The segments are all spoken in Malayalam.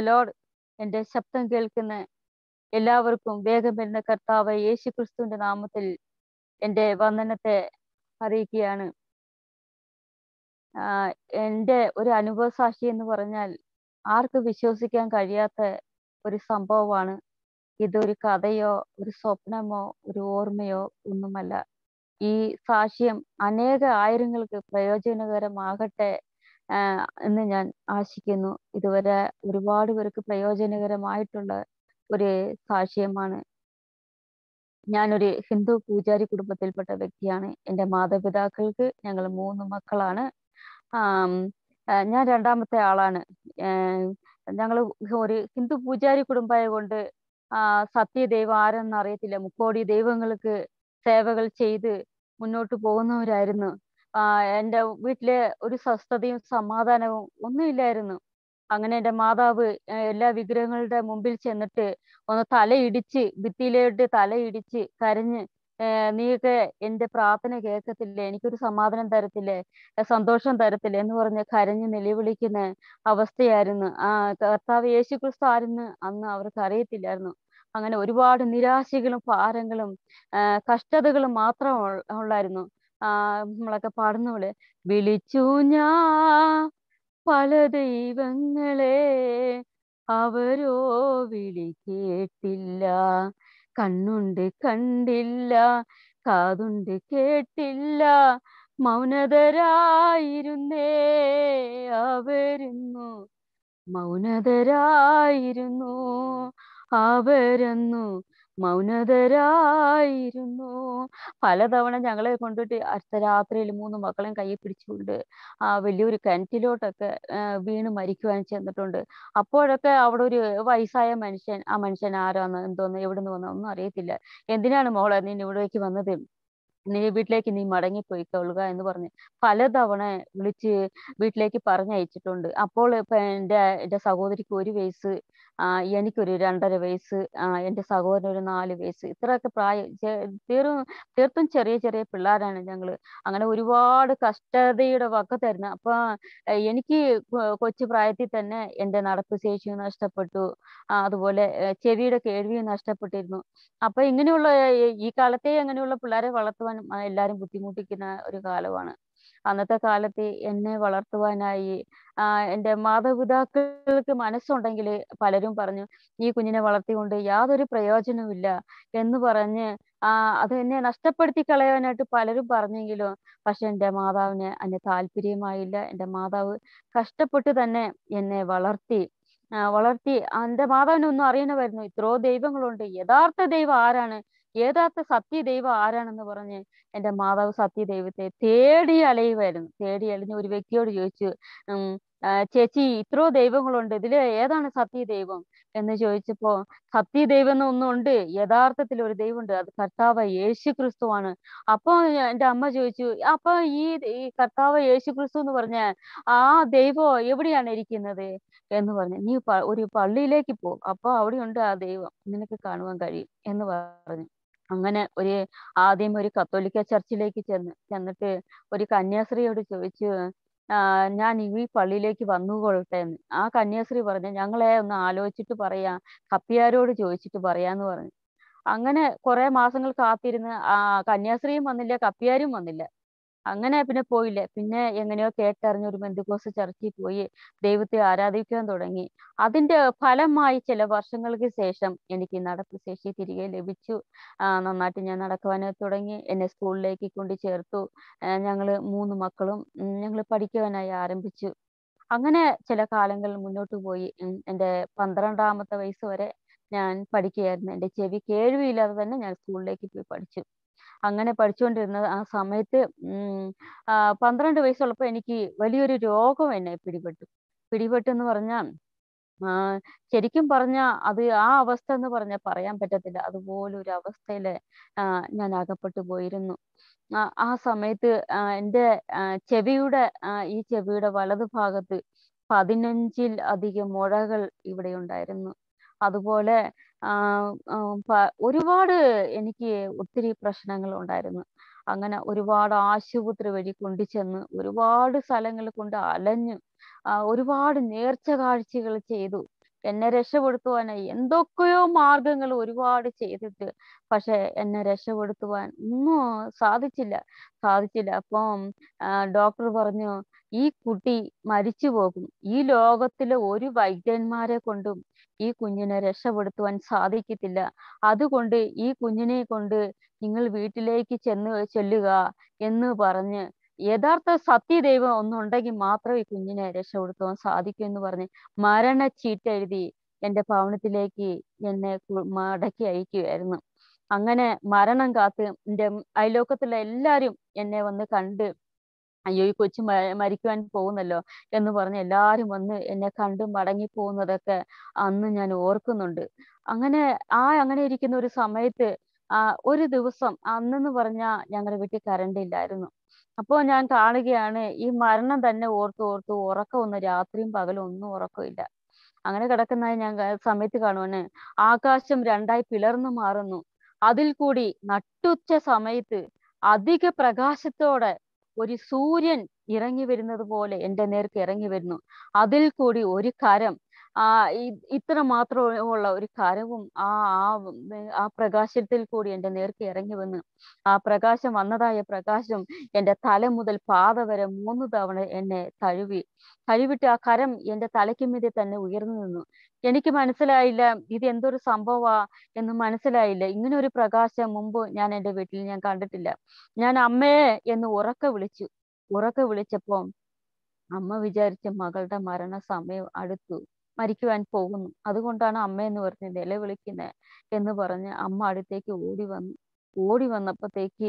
ലോഡ് എൻ്റെ ശബ്ദം കേൾക്കുന്ന എല്ലാവർക്കും വേഗം വരുന്ന കർത്താവ് യേശു ക്രിസ്തുവിന്റെ നാമത്തിൽ എൻ്റെ വന്ദനത്തെ അറിയിക്കുകയാണ് ആഹ് എൻ്റെ ഒരു അനുഭവ സാക്ഷി എന്ന് പറഞ്ഞാൽ ആർക്കും വിശ്വസിക്കാൻ കഴിയാത്ത ഒരു സംഭവമാണ് ഇതൊരു കഥയോ ഒരു സ്വപ്നമോ ഒരു ഓർമ്മയോ ഒന്നുമല്ല ഈ സാക്ഷ്യം അനേക ആയിരങ്ങൾക്ക് പ്രയോജനകരമാകട്ടെ ആഹ് എന്ന് ഞാൻ ആശിക്കുന്നു ഇതുവരെ ഒരുപാട് പേർക്ക് പ്രയോജനകരമായിട്ടുള്ള ഒരു സാക്ഷ്യമാണ് ഞാനൊരു ഹിന്ദു പൂജാരി കുടുംബത്തിൽപ്പെട്ട വ്യക്തിയാണ് എൻ്റെ മാതാപിതാക്കൾക്ക് ഞങ്ങൾ മൂന്ന് മക്കളാണ് ആം, ആ, ഞാൻ രണ്ടാമത്തെ ആളാണ് ഞങ്ങൾ ഒരു ഹിന്ദു പൂജാരി കുടുംബമായ കൊണ്ട് ആ സത്യദൈവം ആരെന്ന് അറിയത്തില്ല മുക്കോടി ദൈവങ്ങൾക്ക് സേവകൾ ചെയ്ത് മുന്നോട്ട് പോകുന്നവരായിരുന്നു ആ എൻ്റെ വീട്ടിലെ ഒരു സ്വസ്ഥതയും സമാധാനവും ഒന്നുമില്ലായിരുന്നു അങ്ങനെ എൻ്റെ മാതാവ് ആ, എല്ലാ വിഗ്രഹങ്ങളുടെ മുമ്പിൽ ചെന്നിട്ട് ഒന്ന് തലയിടിച്ച് ഭിത്തിയിലോട്ട് തലയിടിച്ച് കരഞ്ഞ് ഏർ നീയൊക്കെ എൻ്റെ പ്രാർത്ഥന കേൾക്കത്തില്ലേ എനിക്കൊരു സമാധാനം തരത്തില്ലേ ഏർ സന്തോഷം തരത്തില്ലേ എന്ന് പറഞ്ഞ് കരഞ്ഞ് നിലവിളിക്കുന്ന അവസ്ഥയായിരുന്നു ആ കർത്താവ് യേശു ക്രിസ്തു ആരെന്ന് അന്ന് അവർക്ക് അറിയത്തില്ലായിരുന്നു അങ്ങനെ ഒരുപാട് നിരാശകളും ഭാരങ്ങളും ആ, കഷ്ടതകളും മാത്രം ഉൾ- ഉള്ളായിരുന്നു ആ നമ്മളൊക്കെ പാടുന്ന പോലെ വിളിച്ചു ഞാൻ പല ദൈവങ്ങളെ അവരോ വിളി കേട്ടില്ല കണ്ണുണ്ട് കണ്ടില്ല കാതുണ്ട് കേട്ടില്ല മൗനതരായിരുന്നേ അവരുന്നു മൗനതരായിരുന്നു അവരെന്നു മൗനതരായിരുന്നു പലതവണ ഞങ്ങളെ കൊണ്ടിട്ട് അർദ്ധരാത്രിയിൽ മൂന്ന് മക്കളെയും കയ്യിൽ പിടിച്ചുകൊണ്ട് ആ വലിയൊരു കിണറ്റിലോട്ടൊക്കെ ആ, വീണ് മരിക്കുവാൻ ചെന്നിട്ടുണ്ട് അപ്പോഴൊക്കെ അവിടെ ഒരു വയസ്സായ മനുഷ്യൻ ആ മനുഷ്യൻ ആരാന്ന് എന്തോന്ന് എവിടുന്ന് വന്ന ഒന്നും അറിയത്തില്ല എന്തിനാണ് മോളെ നീ ഇവിടേക്ക് വന്നത് നീ വീട്ടിലേക്ക് നീ മടങ്ങിപ്പോയിക്കൊള്ളുക എന്ന് പറഞ്ഞ് പലതവണ വിളിച്ച് വീട്ടിലേക്ക് പറഞ്ഞയച്ചിട്ടുണ്ട് അപ്പോൾ ഇപ്പൊ എൻ്റെ എൻ്റെ സഹോദരിക്ക് ഒരു വയസ്സ് ആ എനിക്കൊരു രണ്ടര വയസ്സ് ആ എൻ്റെ സഹോദരൻ ഒരു നാല് വയസ്സ് ഇത്രയൊക്കെ പ്രായം ചെ- തീർത്തും തീർത്തും ചെറിയ ചെറിയ പിള്ളേരാണ് ഞങ്ങള് അങ്ങനെ ഒരുപാട് കഷ്ടതയുടെ വക്കത്തായിരുന്നു അപ്പൊ ഏർ എനിക്ക് കൊ- കൊച്ചു പ്രായത്തിൽ തന്നെ എൻ്റെ നടപ്പ് ശേഷിയും നഷ്ടപ്പെട്ടു ആ, അതുപോലെ ഏർ ചെവിയുടെ കേൾവിയും നഷ്ടപ്പെട്ടിരുന്നു അപ്പൊ ഇങ്ങനെയുള്ള ഏർ ഈ കാലത്തെ അങ്ങനെയുള്ള പിള്ളേരെ വളർത്തുവാൻ ആ, എല്ലാരും ബുദ്ധിമുട്ടിക്കുന്ന ഒരു കാലമാണ് അന്നത്തെ കാലത്ത് എന്നെ വളർത്തുവാനായി ആ എൻ്റെ മാതാപിതാക്കൾക്ക് മനസ്സുണ്ടെങ്കിൽ പലരും പറഞ്ഞു ഈ കുഞ്ഞിനെ വളർത്തിക്കൊണ്ട് യാതൊരു പ്രയോജനവുമില്ല എന്ന് പറഞ്ഞ് ആ അത് എന്നെ നഷ്ടപ്പെടുത്തി കളയാനായിട്ട് പലരും പറഞ്ഞെങ്കിലും പക്ഷെ എൻ്റെ മാതാവിന് അതിന് താല്പര്യമായില്ല എൻ്റെ മാതാവ് കഷ്ടപ്പെട്ട് തന്നെ എന്നെ വളർത്തി ആ, വളർത്തി എൻ്റെ മാതാവിനെ ഒന്നും അറിയണമായിരുന്നു ഇത്രയോ ദൈവങ്ങളുണ്ട് യഥാർത്ഥ ദൈവം ആരാണ് യഥാർത്ഥ സത്യ ദൈവം ആരാണെന്ന് പറഞ്ഞ് എൻ്റെ മാതാവ് സത്യ ദൈവത്തെ തേടി അലയുമായിരുന്നു തേടി അലഞ്ഞ് ഒരു വ്യക്തിയോട് ചോദിച്ചു ഉം ആ, ചേച്ചി ഇത്രയോ ദൈവങ്ങളുണ്ട് ഇതില് ഏതാണ് സത്യ ദൈവം എന്ന് ചോദിച്ചപ്പോ സത്യ ദൈവം എന്ന് ഒന്നുണ്ട് യഥാർത്ഥത്തിൽ ഒരു ദൈവമുണ്ട് അത് കർത്താവ് യേശു ക്രിസ്തുവാണ് അപ്പൊ എൻ്റെ അമ്മ ചോദിച്ചു അപ്പൊ ഈ ഈ കർത്താവ് യേശു ക്രിസ്തു എന്ന് പറഞ്ഞ ആ ദൈവം എവിടെയാണ് ഇരിക്കുന്നത് എന്ന് പറഞ്ഞു നീ പ- ഒരു പള്ളിയിലേക്ക് പോ അപ്പൊ അവിടെയുണ്ട് ആ ദൈവം നിനക്ക് കാണുവാൻ കഴിയും എന്ന് പറഞ്ഞു അങ്ങനെ ഒരു ആദ്യം ഒരു കത്തോലിക്ക ചർച്ചിലേക്ക് ചെന്ന് ചെന്നിട്ട് ഒരു കന്യാസ്ത്രീയോട് ചോദിച്ചു ആ ഞാൻ ഈ പള്ളിയിലേക്ക് വന്നുകൊള്ളട്ടെ എന്ന് ആ കന്യാസ്ത്രീ പറഞ്ഞു ഞങ്ങളെ ഒന്ന് ആലോചിച്ചിട്ട് പറയാം കപ്പിയാരോട് ചോദിച്ചിട്ട് പറയാന്ന് പറഞ്ഞു അങ്ങനെ കുറെ മാസങ്ങൾ കാത്തിരുന്ന് ആ കന്യാസ്ത്രീയും വന്നില്ല കപ്പിയാരും വന്നില്ല അങ്ങനെ പിന്നെ പോയില്ല പിന്നെ എങ്ങനെയോ കേട്ടറിഞ്ഞ ഒരു ബന്ധുക്കോസ് ചർച്ചിൽ പോയി ദൈവത്തെ ആരാധിക്കാൻ തുടങ്ങി അതിന്റെ ഫലമായി ചില വർഷങ്ങൾക്ക് ശേഷം എനിക്ക് നടപ്പ് ശേഷി തിരികെ ലഭിച്ചു ആ നന്നായിട്ട് ഞാൻ നടക്കുവാനായി തുടങ്ങി എന്നെ സ്കൂളിലേക്ക് കൊണ്ട് ചേർത്തു ആ, ഞങ്ങള് മൂന്ന് മക്കളും ഞങ്ങൾ പഠിക്കുവാനായി ആരംഭിച്ചു അങ്ങനെ ചില കാലങ്ങൾ മുന്നോട്ട് പോയി ഉം, എൻ്റെ പന്ത്രണ്ടാമത്തെ വയസ്സ് വരെ ഞാൻ പഠിക്കുകയായിരുന്നു എൻ്റെ ചെവി കേൾവിയില്ലാതെ തന്നെ ഞാൻ സ്കൂളിലേക്ക് പോയി പഠിച്ചു അങ്ങനെ പഠിച്ചുകൊണ്ടിരുന്ന ആ സമയത്ത് ഉം ആ പന്ത്രണ്ട് വയസ്സുള്ളപ്പോൾ എനിക്ക് വലിയൊരു രോഗം എന്നെ പിടിപെട്ടു പിടിപെട്ടു എന്ന് പറഞ്ഞാൽ ആ ശരിക്കും പറഞ്ഞ അത് ആ അവസ്ഥ എന്ന് പറഞ്ഞാൽ പറയാൻ പറ്റത്തില്ല അതുപോലെ ഒരു അവസ്ഥയില് ആ ഞാൻ അകപ്പെട്ടു പോയിരുന്നു ആ ആ സമയത്ത് ആ എൻ്റെ ആ, ചെവിയുടെ ആ, ഈ ചെവിയുടെ വലതു ഭാഗത്ത് പതിനഞ്ചിൽ അധികം മുഴകൾ ഇവിടെ ഉണ്ടായിരുന്നു അതുപോലെ ആ ആ, പ- ഒരുപാട് എനിക്ക് ഒത്തിരി പ്രശ്നങ്ങൾ ഉണ്ടായിരുന്നു അങ്ങനെ ഒരുപാട് ആശുപത്രി വഴി കൊണ്ടുചെന്ന് ഒരുപാട് സ്ഥലങ്ങളിൽ കൊണ്ട് അലഞ്ഞു ആ, ഒരുപാട് നേർച്ച കാഴ്ചകൾ ചെയ്തു എന്നെ രക്ഷപ്പെടുത്തുവാനായി എന്തൊക്കെയോ മാർഗങ്ങൾ ഒരുപാട് ചെയ്തിട്ട് പക്ഷെ എന്നെ രക്ഷപ്പെടുത്തുവാൻ ഒന്നും സാധിച്ചില്ല സാധിച്ചില്ല അപ്പം ഡോക്ടർ പറഞ്ഞു ഈ കുട്ടി മരിച്ചു പോകും ഈ ലോകത്തിലെ ഒരു വൈദ്യന്മാരെ കൊണ്ടും ഈ കുഞ്ഞിനെ രക്ഷപ്പെടുത്തുവാൻ സാധിക്കത്തില്ല അതുകൊണ്ട് ഈ കുഞ്ഞിനെ കൊണ്ട് നിങ്ങൾ വീട്ടിലേക്ക് ചെന്ന് ചെല്ലുക എന്ന് പറഞ്ഞ് യഥാർത്ഥ സത്യദൈവം ഒന്നുണ്ടെങ്കിൽ മാത്രമേ ഈ കുഞ്ഞിനെ രക്ഷപ്പെടുത്തുവാൻ സാധിക്കൂ എന്ന് പറഞ്ഞ് മരണച്ചീട്ട് എഴുതി എന്റെ ഭവനത്തിലേക്ക് എന്നെ കു- മടക്കി അയക്കുകയായിരുന്നു അങ്ങനെ മരണം കാത്ത് എന്റെ അയലോക്കത്തുള്ള എല്ലാരും എന്നെ വന്ന് കണ്ട് അയ്യോ ഈ കൊച്ചു മ- മരിക്കുവാൻ പോകുന്നല്ലോ എന്ന് പറഞ്ഞ് എല്ലാരും വന്ന് എന്നെ കണ്ട് മടങ്ങി പോകുന്നതൊക്കെ അന്ന് ഞാൻ ഓർക്കുന്നുണ്ട് അങ്ങനെ ആ അങ്ങനെ ഇരിക്കുന്ന ഒരു സമയത്ത് ആ ഒരു ദിവസം അന്നെന്ന് പറഞ്ഞാ ഞങ്ങളുടെ വീട്ടിൽ കറണ്ട് ഇല്ലായിരുന്നു അപ്പോൾ ഞാൻ കാണുകയാണ് ഈ മരണം തന്നെ ഓർത്ത് ഓർത്ത് ഉറക്കമൊന്നും രാത്രിയും പകലും ഒന്നും ഉറക്കമില്ല അങ്ങനെ കിടക്കുന്ന ഞാൻ ക- സമയത്ത് കാണുവാണ് ആകാശം രണ്ടായി പിളർന്നു മാറുന്നു അതിൽ കൂടി നട്ടുച്ച സമയത്ത് അധിക പ്രകാശത്തോടെ ഒരു സൂര്യൻ ഇറങ്ങി വരുന്നത് പോലെ എൻ്റെ നേർക്ക് ഇറങ്ങി വരുന്നു അതിൽ കൂടി ഒരു കരം ആ ഇ- ഇത്ര മാത്രമുള്ള ഒരു കരവും ആ ആ ഉം, ആ പ്രകാശത്തിൽ കൂടി എൻ്റെ നേർക്ക് ഇറങ്ങി വന്ന് ആ പ്രകാശം വന്നതായ പ്രകാശം എൻ്റെ തല മുതൽ പാത വരെ മൂന്ന് തവണ എന്നെ തഴുവി തഴുവിട്ട് ആ കരം എൻ്റെ തലയ്ക്ക് മീതെ തന്നെ ഉയർന്നു നിന്നു എനിക്ക് മനസ്സിലായില്ല ഇത് എന്തൊരു സംഭവമാ എന്ന് മനസ്സിലായില്ല ഇങ്ങനെ ഒരു പ്രകാശം മുമ്പ് ഞാൻ എൻ്റെ വീട്ടിൽ ഞാൻ കണ്ടിട്ടില്ല ഞാൻ അമ്മയെ എന്ന് ഉറക്കെ വിളിച്ചു ഉറക്കെ വിളിച്ചപ്പോൾ അമ്മ വിചാരിച്ച മകളുടെ മരണ സമയം അടുത്തു മരിക്കുവാൻ പോകുന്നു അതുകൊണ്ടാണ് അമ്മ എന്ന് പറഞ്ഞ് നിലവിളിക്കുന്നത് എന്ന് പറഞ്ഞ് അമ്മ അടുത്തേക്ക് ഓടി വന്നു ഓടി വന്നപ്പോഴത്തേക്ക്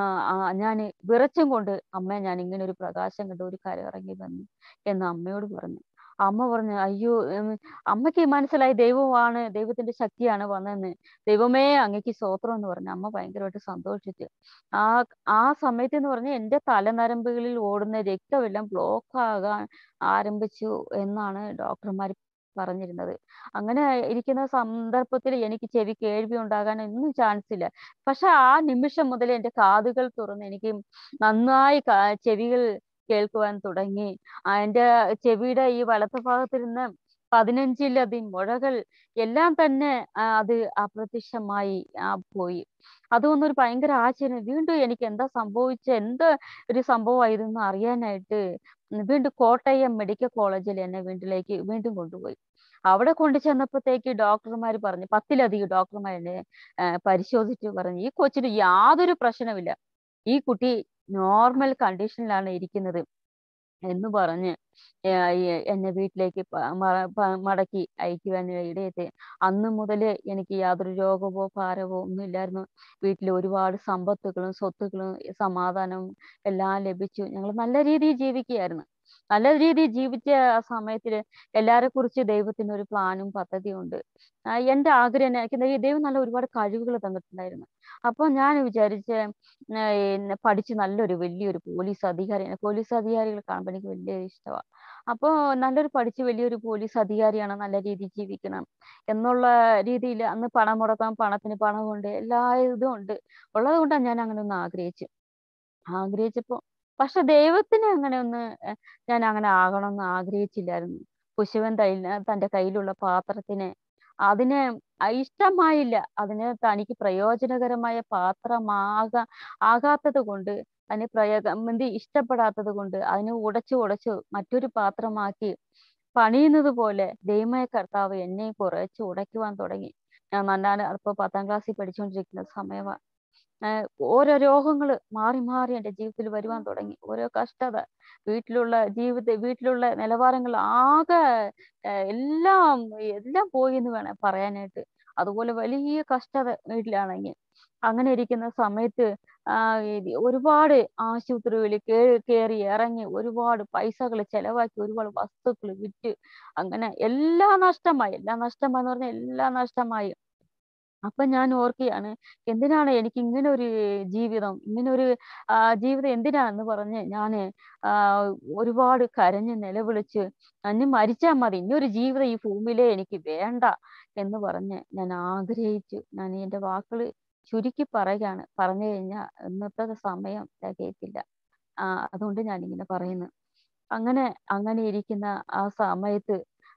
ആ ഞാൻ വിറച്ചും കൊണ്ട് അമ്മ ഞാൻ ഇങ്ങനെ ഒരു പ്രകാശം കണ്ട് ഒരു കരയിറങ്ങി വന്നു എന്ന് അമ്മയോട് പറഞ്ഞു അമ്മ പറഞ്ഞു അയ്യോ ഉം, അമ്മയ്ക്ക് മനസ്സിലായി ദൈവമാണ് ദൈവത്തിന്റെ ശക്തിയാണ് വന്നതെന്ന് ദൈവമേ അങ്ങക്ക് സ്തോത്രം എന്ന് പറഞ്ഞു അമ്മ ഭയങ്കരമായിട്ട് സന്തോഷിച്ചു ആ ആ സമയത്ത് എന്ന് പറഞ്ഞാൽ എന്റെ തലനരമ്പുകളിൽ ഓടുന്ന രക്തമെല്ലാം ബ്ലോക്ക് ആകാൻ ആരംഭിച്ചു എന്നാണ് ഡോക്ടർമാർ പറഞ്ഞിരുന്നത് അങ്ങനെ ഇരിക്കുന്ന സന്ദർഭത്തിൽ എനിക്ക് ചെവി കേൾവി ഉണ്ടാകാൻ ഒന്നും ചാൻസ് ഇല്ല പക്ഷെ ആ നിമിഷം മുതൽ എൻ്റെ കാതുകൾ തുറന്ന് എനിക്ക് നന്നായി കാ- ചെവികൾ കേൾക്കുവാൻ തുടങ്ങി ആ എൻ്റെ ചെവിയുടെ ഈ വലത്ത് ഭാഗത്തിരുന്ന് പതിനഞ്ചിലധികം മുഴകൾ എല്ലാം തന്നെ ആ, അത് അപ്രത്യക്ഷമായി ആ, പോയി അതൊന്നും ഒരു ഭയങ്കര ആശ്ചര്യം വീണ്ടും എനിക്ക് എന്താ സംഭവിച്ച എന്ത് ഒരു സംഭവമായിരുന്നു അറിയാനായിട്ട് വീണ്ടും കോട്ടയം മെഡിക്കൽ കോളേജിൽ എന്നെ വീട്ടിലേക്ക് വീണ്ടും കൊണ്ടുപോയി അവിടെ കൊണ്ടു ചെന്നപ്പോഴത്തേക്ക് ഡോക്ടർമാർ പറഞ്ഞു പത്തിലധികം ഡോക്ടർമാർ എന്നെ ആ, പരിശോധിച്ചു പറഞ്ഞു ഈ കൊച്ചിന് യാതൊരു പ്രശ്നമില്ല ഈ കുട്ടി നോർമൽ കണ്ടീഷനിലാണ് ഇരിക്കുന്നത് എന്ന് പറഞ്ഞ് ഏ, ഈ- എന്നെ വീട്ടിലേക്ക് പ- മ- പ- മടക്കി അയക്കുവാൻ ഇടയെത്തി അന്ന് മുതൽ എനിക്ക് യാതൊരു രോഗമോ ഭാരമോ ഒന്നും ഇല്ലായിരുന്നു വീട്ടിൽ ഒരുപാട് സമ്പത്തുകളും സ്വത്തുക്കളും സമാധാനവും എല്ലാം ലഭിച്ചു ഞങ്ങൾ നല്ല രീതിയിൽ ജീവിക്കുകയായിരുന്നു നല്ല രീതിയിൽ ജീവിച്ച ആ സമയത്തിൽ എല്ലാരെ കുറിച്ച് ദൈവത്തിന് ഒരു പ്ലാനും പദ്ധതിയും ഉണ്ട് ആ, എൻ്റെ ആഗ്രഹം എന്നാ- എനിക്ക് ഈ ദൈവം നല്ല ഒരുപാട് കഴിവുകൾ തന്നിട്ടുണ്ടായിരുന്നു അപ്പോൾ ഞാൻ വിചാരിച്ച് ആ, എന്നെ പഠിച്ച് നല്ലൊരു വലിയൊരു പോലീസ് അധികാരി പോലീസ് അധികാരികളെ കാണുമ്പോൾ എനിക്ക് വലിയ ഇഷ്ടമാണ് അപ്പോൾ നല്ലൊരു പഠിച്ച് വലിയൊരു പോലീസ് അധികാരിയാണ് നല്ല രീതിയിൽ ജീവിക്കണം എന്നുള്ള രീതിയിൽ അന്ന് പണം മുടക്കാൻ പണത്തിന് പണമുണ്ട് എല്ലാ ഇതും ഉണ്ട് ഉള്ളത് കൊണ്ടാണ് ഞാൻ അങ്ങനെ ഒന്ന് ആഗ്രഹിച്ചു ആഗ്രഹിച്ചപ്പോൾ പക്ഷെ ദൈവത്തിന് അങ്ങനെ ഒന്ന് ഏഹ്, ഞാൻ അങ്ങനെ ആകണമെന്ന് ആഗ്രഹിച്ചില്ലായിരുന്നു കുശവൻ തൈല തന്റെ കയ്യിലുള്ള പാത്രത്തിനെ അതിന് അ- ഇഷ്ടമായില്ല അതിന് തനിക്ക് പ്രയോജനകരമായ പാത്രമാകാ ആകാത്തത് കൊണ്ട് അതിന് പ്രയോഗ എന്ത് ഇഷ്ടപ്പെടാത്തത് കൊണ്ട് അതിനെ ഉടച്ചു ഉടച്ചു മറ്റൊരു പാത്രമാക്കി പണിയുന്നത് പോലെ ദൈവമായ കർത്താവ് എന്നെ കുറച്ച് ഉടയ്ക്കുവാൻ തുടങ്ങി ഞാൻ നന്നാണ് ഇപ്പൊ പത്താം ക്ലാസ്സിൽ പഠിച്ചുകൊണ്ടിരിക്കുന്ന സമയമാണ് ഏഹ് ഓരോ രോഗങ്ങൾ മാറി മാറി എൻ്റെ ജീവിതത്തിൽ വരുവാൻ തുടങ്ങി ഓരോ കഷ്ടത വീട്ടിലുള്ള ജീവിത വീട്ടിലുള്ള നിലവാരങ്ങൾ ആകെ ഏഹ് എല്ലാം എല്ലാം പോയി എന്ന് വേണം പറയാനായിട്ട് അതുപോലെ വലിയ കഷ്ടത വീട്ടിലാണെങ്കിൽ അങ്ങനെ ഇരിക്കുന്ന സമയത്ത് ആ ഇത് ഒരുപാട് ആശുപത്രികളിൽ കേ- കയറി ഇറങ്ങി ഒരുപാട് പൈസകൾ ചെലവാക്കി ഒരുപാട് വസ്തുക്കൾ വിറ്റ് അങ്ങനെ എല്ലാം നഷ്ടമായി എല്ലാം നഷ്ടമായി എന്ന് പറഞ്ഞാൽ എല്ലാം നഷ്ടമായി അപ്പൊ ഞാൻ ഓർക്കുകയാണ് എന്തിനാണ് എനിക്ക് ഇങ്ങനെ ഒരു ജീവിതം ഇങ്ങനെ ഒരു ആ, ജീവിതം എന്തിനാന്ന് പറഞ്ഞ് ഞാന് ആ, ഒരുപാട് കരഞ്ഞ് നിലവിളിച്ച് അന്ന് മരിച്ചാൽ മതി ഇനി ഒരു ജീവിതം ഈ ഭൂമിയിലേ എനിക്ക് വേണ്ട എന്ന് പറഞ്ഞ് ഞാൻ ആഗ്രഹിച്ചു ഞാൻ എൻ്റെ വാക്കുകൾ ചുരുക്കി പറയുകയാണ് പറഞ്ഞു കഴിഞ്ഞാൽ ഇന്നത്തെ സമയം തികയത്തില്ല ആ അതുകൊണ്ട് ഞാൻ ഇങ്ങനെ പറയുന്നു അങ്ങനെ അങ്ങനെ ഇരിക്കുന്ന ആ സമയത്ത്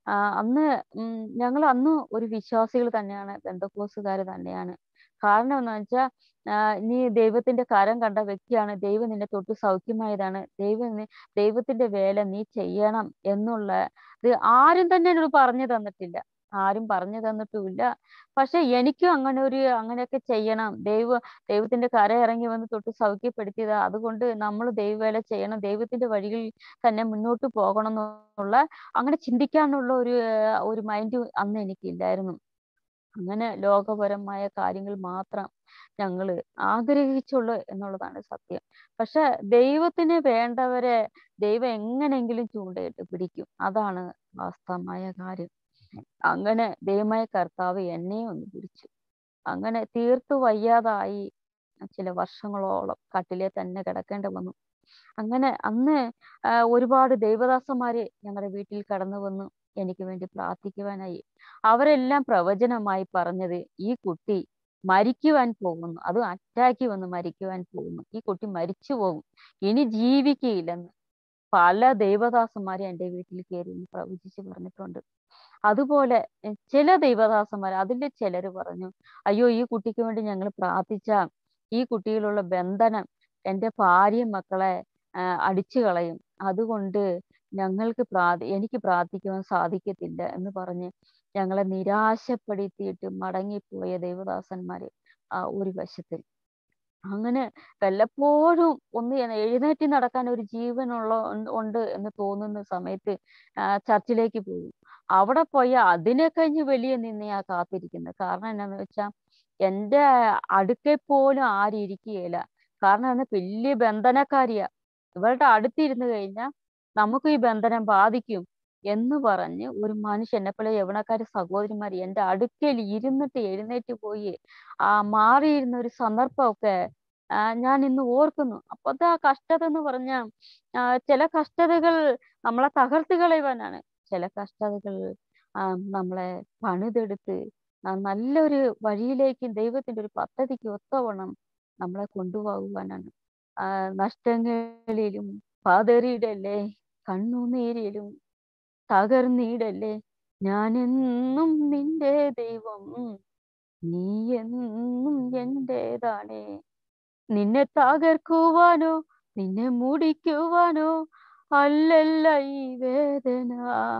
ആ, അന്ന് ഉം, ഞങ്ങൾ അന്ന് ഒരു വിശ്വാസികൾ തന്നെയാണ് ബന്ധക്കോസുകാർ തന്നെയാണ് കാരണം എന്ന് വെച്ചാൽ നീ ദൈവത്തിന്റെ കരം കണ്ട വ്യക്തിയാണ് ദൈവം നിന്നെ തൊട്ട് സൗഖ്യമായതാണ് ദൈവം നി- ദൈവത്തിന്റെ വേല നീ ചെയ്യണം എന്നുള്ള ഇത് ആരും തന്നെ എന്നോട് പറഞ്ഞു തന്നിട്ടില്ല ആരും പറഞ്ഞു തന്നിട്ടുമില്ല പക്ഷെ എനിക്കും അങ്ങനെ ഒരു അങ്ങനെയൊക്കെ ചെയ്യണം ദൈവ ദൈവത്തിന്റെ കര ഇറങ്ങി വന്ന് തൊട്ട് സൗഖ്യപ്പെടുത്തിയത് അതുകൊണ്ട് നമ്മൾ ദൈവവേല ചെയ്യണം ദൈവത്തിന്റെ വഴികളിൽ തന്നെ മുന്നോട്ട് പോകണം എന്നുള്ള അങ്ങനെ ചിന്തിക്കാനുള്ള ഒരു ഏർ ഒരു മൈൻഡ് അന്ന് എനിക്കില്ലായിരുന്നു അങ്ങനെ ലോകപരമായ കാര്യങ്ങൾ മാത്രം ഞങ്ങൾ ആഗ്രഹിച്ചുള്ളൂ എന്നുള്ളതാണ് സത്യം പക്ഷെ ദൈവത്തിന് വേണ്ടവരെ ദൈവം എങ്ങനെയെങ്കിലും ചൂണ്ടയിട്ട് പിടിക്കും അതാണ് വാസ്തവമായ കാര്യം അങ്ങനെ ദൈവമായ കർത്താവ് എന്നെ ഒന്ന് പിടിച്ചു അങ്ങനെ തീർത്തു വയ്യാതായി ചില വർഷങ്ങളോളം കട്ടിലെ തന്നെ കിടക്കേണ്ടി വന്നു അങ്ങനെ അന്ന് ആ, ഒരുപാട് ദൈവദാസന്മാര് ഞങ്ങളുടെ വീട്ടിൽ കടന്നു വന്നു എനിക്ക് വേണ്ടി പ്രാർത്ഥിക്കുവാനായി അവരെല്ലാം പ്രവചനമായി പറഞ്ഞത് ഈ കുട്ടി മരിക്കുവാൻ പോകുന്നു അത് അറ്റാക്കി വന്ന് മരിക്കുവാൻ പോകുന്നു ഈ കുട്ടി മരിച്ചു പോകും ഇനി ജീവിക്കയില്ലെന്ന് പല ദൈവദാസന്മാരെ എൻ്റെ വീട്ടിൽ കയറി എന്ന് പ്രവചിച്ച് പറഞ്ഞിട്ടുണ്ട് അതുപോലെ എ, ചില ദൈവദാസന്മാർ അതിന്റെ ചിലര് പറഞ്ഞു അയ്യോ ഈ കുട്ടിക്ക് വേണ്ടി ഞങ്ങൾ പ്രാർത്ഥിച്ച ഈ കുട്ടിയിലുള്ള ബന്ധനം എൻ്റെ ഭാര്യയും മക്കളെ ആ, അടിച്ചു കളയും അതുകൊണ്ട് ഞങ്ങൾക്ക് പ്രാർത്ഥി എനിക്ക് പ്രാർത്ഥിക്കുവാൻ സാധിക്കത്തില്ല എന്ന് പറഞ്ഞ് ഞങ്ങളെ നിരാശപ്പെടുത്തിയിട്ട് മടങ്ങിപ്പോയ ദൈവദാസന്മാര് ആ ഒരു വശത്തിൽ അങ്ങനെ വല്ലപ്പോഴും ഒന്ന് എ- എഴുന്നേറ്റ് നടക്കാൻ ഒരു ജീവനുള്ള ഉണ്ട് ഉണ്ട് എന്ന് തോന്നുന്ന സമയത്ത് ആ, ചർച്ചിലേക്ക് പോകും അവിടെ പോയ അതിനെ കഴിഞ്ഞ് വലിയ നിന്നയാ കാത്തിരിക്കുന്നത് കാരണം എന്നാന്ന് വെച്ചാൽ എൻ്റെ അടുക്കൽ പോലും ആരും ഇരിക്കുകയില്ല കാരണം എന്ന് വലിയ ബന്ധനക്കാരിയാ ഇവളുടെ അടുത്തിരുന്ന് കഴിഞ്ഞാൽ നമുക്ക് ഈ ബന്ധനം ബാധിക്കും എന്ന് പറഞ്ഞ് ഒരു മനുഷ്യൻ എന്നെപ്പോലെ യവനക്കാരി സഹോദരിമാർ എൻ്റെ അടുക്കൽ ഇരുന്നിട്ട് എഴുന്നേറ്റ് പോയി ആ മാറിയിരുന്ന ഒരു സന്ദർഭമൊക്കെ ആ, ഞാൻ ഇന്ന് ഓർക്കുന്നു അപ്പോഴത്തെ ആ കഷ്ടത എന്ന് പറഞ്ഞാൽ ചില കഷ്ടതകൾ നമ്മളെ തകർത്ത് കളയുവാനാണ് ചില കഷ്ടതകൾ ആ, നമ്മളെ പണിതെടുത്ത് ആ, നല്ലൊരു വഴിയിലേക്ക് ദൈവത്തിന്റെ ഒരു പദ്ധതിക്ക് ഒത്തവണ്ണം നമ്മളെ കൊണ്ടുപോകുവാനാണ് ആ, നഷ്ടങ്ങളിലും പതറിയിടല്ലേ കണ്ണുനീരിലും തകർന്നിടല്ലേ ഞാനെന്നും നിന്റെ ദൈവം നീ എന്നും എന്റേതാണേ നിന്നെ തകർക്കുവാനോ നിന്നെ മുടിക്കുവാനോ അല്ലല്ല ഈ വേദന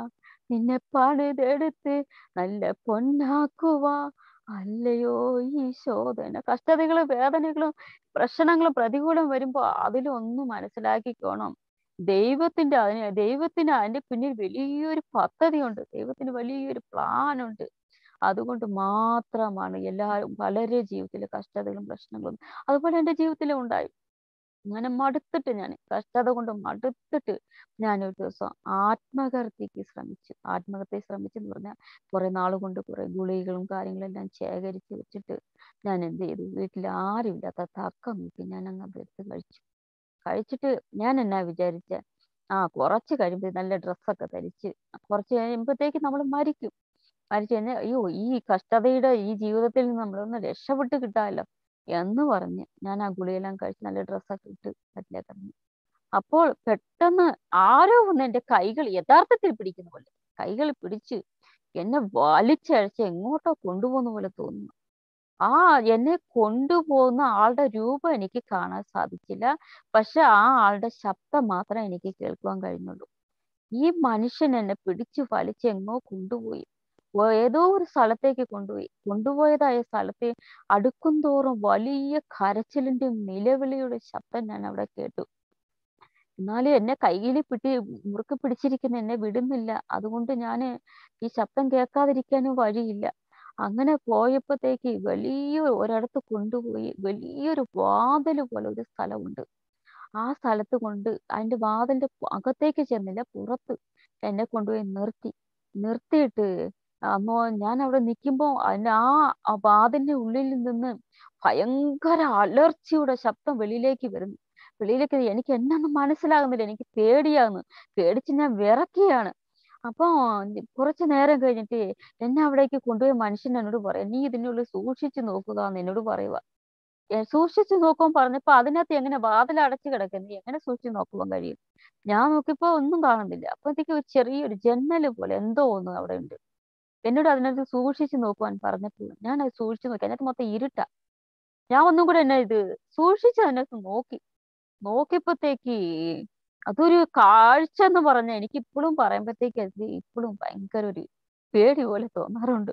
നിന്നെ പണിതെടുത്ത് നല്ല പൊന്നാക്കുവാ അല്ലയോ ഈ ശോധന കഷ്ടതകളും വേദനകളും പ്രശ്നങ്ങളും പ്രതികൂലം വരുമ്പോ അതിലൊന്നും മനസ്സിലാക്കിക്കോണം ദൈവത്തിന്റെ അതിന് ദൈവത്തിന് അതിന്റെ പിന്നിൽ വലിയൊരു പദ്ധതിയുണ്ട് ദൈവത്തിന് വലിയൊരു പ്ലാൻ ഉണ്ട് അതുകൊണ്ട് മാത്രമാണ് എല്ലാവരും പലരുടെ ജീവിതത്തിലെ കഷ്ടതകളും പ്രശ്നങ്ങളും അതുപോലെ എൻ്റെ ജീവിതത്തിലും ഉണ്ടായി അങ്ങനെ മടുത്തിട്ട് ഞാൻ കഷ്ടത കൊണ്ട് മടുത്തിട്ട് ഞാൻ ഒരു ദിവസം ആത്മഹത്യക്ക് ശ്രമിച്ചു ആത്മഹത്യ ശ്രമിച്ചെന്ന് പറഞ്ഞാൽ കുറെ നാൾ കൊണ്ട് കുറെ ഗുളികകളും കാര്യങ്ങളും എല്ലാം ശേഖരിച്ച് വെച്ചിട്ട് ഞാൻ എന്ത് ചെയ്തു വീട്ടിൽ ആരുമില്ലാത്ത തക്ക നോക്കി ഞാൻ അങ്ങ് അത് എടുത്ത് കഴിച്ചു കഴിച്ചിട്ട് ഞാൻ എന്നാ വിചാരിച്ച ആ കുറച്ച് കഴിയുമ്പോൾ നല്ല ഡ്രസ്സൊക്കെ ധരിച്ച് കുറച്ച് കഴിയുമ്പോഴത്തേക്ക് നമ്മൾ മരിക്കും മരിച്ചു കഴിഞ്ഞാൽ അയ്യോ ഈ കഷ്ടതയുടെ ഈ ജീവിതത്തിൽ നിന്ന് നമ്മളൊന്ന് രക്ഷപ്പെട്ട് കിട്ടാമല്ലോ എന്ന് പറഞ്ഞ് ഞാൻ ആ ഗുളിയെല്ലാം കഴിച്ച് നല്ല ഡ്രസ്സൊക്കെ ഇട്ട് ബെഡിലേക്ക് കിടന്നു അപ്പോൾ പെട്ടെന്ന് ആരോ ഒന്ന് എൻ്റെ കൈകൾ യഥാർത്ഥത്തിൽ പിടിക്കുന്ന പോലെ കൈകൾ പിടിച്ച് എന്നെ വലിച്ചഴച്ച് എങ്ങോട്ടോ കൊണ്ടുപോകുന്ന പോലെ തോന്നുന്നു ആ എന്നെ കൊണ്ടുപോകുന്ന ആളുടെ രൂപം എനിക്ക് കാണാൻ സാധിച്ചില്ല പക്ഷെ ആ ആളുടെ ശബ്ദം മാത്രമേ എനിക്ക് കേൾക്കുവാൻ കഴിഞ്ഞുള്ളൂ ഈ മനുഷ്യൻ എന്നെ പിടിച്ചു വലിച്ച് എങ്ങോ കൊണ്ടുപോയി ഓ- ഏതോ ഒരു സ്ഥലത്തേക്ക് കൊണ്ടുപോയി കൊണ്ടുപോയതായ സ്ഥലത്ത് അടുക്കും തോറും വലിയ കരച്ചിലിന്റെ നിലവിളിയുടെ ശബ്ദം ഞാൻ അവിടെ കേട്ടു എന്നാലും എന്നെ കയ്യിൽ പിടി മുറുക്കെ പിടിച്ചിരിക്കുന്ന എന്നെ വിടുന്നില്ല അതുകൊണ്ട് ഞാൻ ഈ ശബ്ദം കേൾക്കാതിരിക്കാനും വഴിയില്ല അങ്ങനെ പോയപ്പോഴത്തേക്ക് വലിയ ഒരിടത്ത് കൊണ്ടുപോയി വലിയൊരു വാതിൽ പോലെ ഒരു സ്ഥലമുണ്ട് ആ സ്ഥലത്ത് കൊണ്ട് അതിന്റെ വാതിലിന്റെ പു- അകത്തേക്ക് ചെന്നില്ല പുറത്ത് എന്നെ കൊണ്ടുപോയി നിർത്തി നിർത്തിയിട്ട് അമ്മോ ഞാൻ അവിടെ നിൽക്കുമ്പോൾ അതിന്റെ ആ ആ വാതിലിന്റെ ഉള്ളിൽ നിന്ന് ഭയങ്കര അലർച്ചയുടെ ശബ്ദം വെളിയിലേക്ക് വരുന്നു വെളിയിലേക്ക് എനിക്ക് എന്നൊന്നും മനസ്സിലാകുന്നില്ല എനിക്ക് പേടിയാകുന്നു പേടിച്ച് ഞാൻ വിറക്കുകയാണ് അപ്പൊ കുറച്ചു നേരം കഴിഞ്ഞിട്ട് എന്നെ അവിടേക്ക് കൊണ്ടുപോയ മനുഷ്യൻ എന്നോട് പറയാം നീ ഇതിനുള്ളിൽ സൂക്ഷിച്ചു നോക്കുക എന്ന് എന്നോട് പറയുക എ സൂക്ഷിച്ച് നോക്കുവാൻ പറഞ്ഞപ്പോ അതിനകത്ത് എങ്ങനെ വാതിൽ അടച്ചു കിടക്കുന്നു. എങ്ങനെ സൂക്ഷിച്ച് നോക്കുവാൻ കഴിയും? ഞാൻ നോക്കിയപ്പോ ഒന്നും കാണുന്നില്ല. അപ്പോഴത്തേക്കും ഒരു ചെറിയൊരു ജന്നല് പോലെ എന്തോ ഒന്ന് അവിടെ ഉണ്ട്. എന്നോട് അതിനകത്ത് സൂക്ഷിച്ച് നോക്കുവാൻ പറഞ്ഞപ്പോൾ ഞാനത് സൂക്ഷിച്ച് നോക്കി. അതിനകത്ത് മൊത്തം ഇരുട്ടാ. ഞാൻ ഒന്നും കൂടെ എന്നാ ചെയ്ത് സൂക്ഷിച്ച് അതിനകത്ത് നോക്കി. നോക്കിയപ്പോഴത്തേക്ക് അതൊരു കാഴ്ച എന്ന് പറഞ്ഞാ എനിക്ക് ഇപ്പളും പറയുമ്പഴത്തേക്ക് അത് ഇപ്പളും ഭയങ്കര ഒരു പേടി പോലെ തോന്നാറുണ്ട്.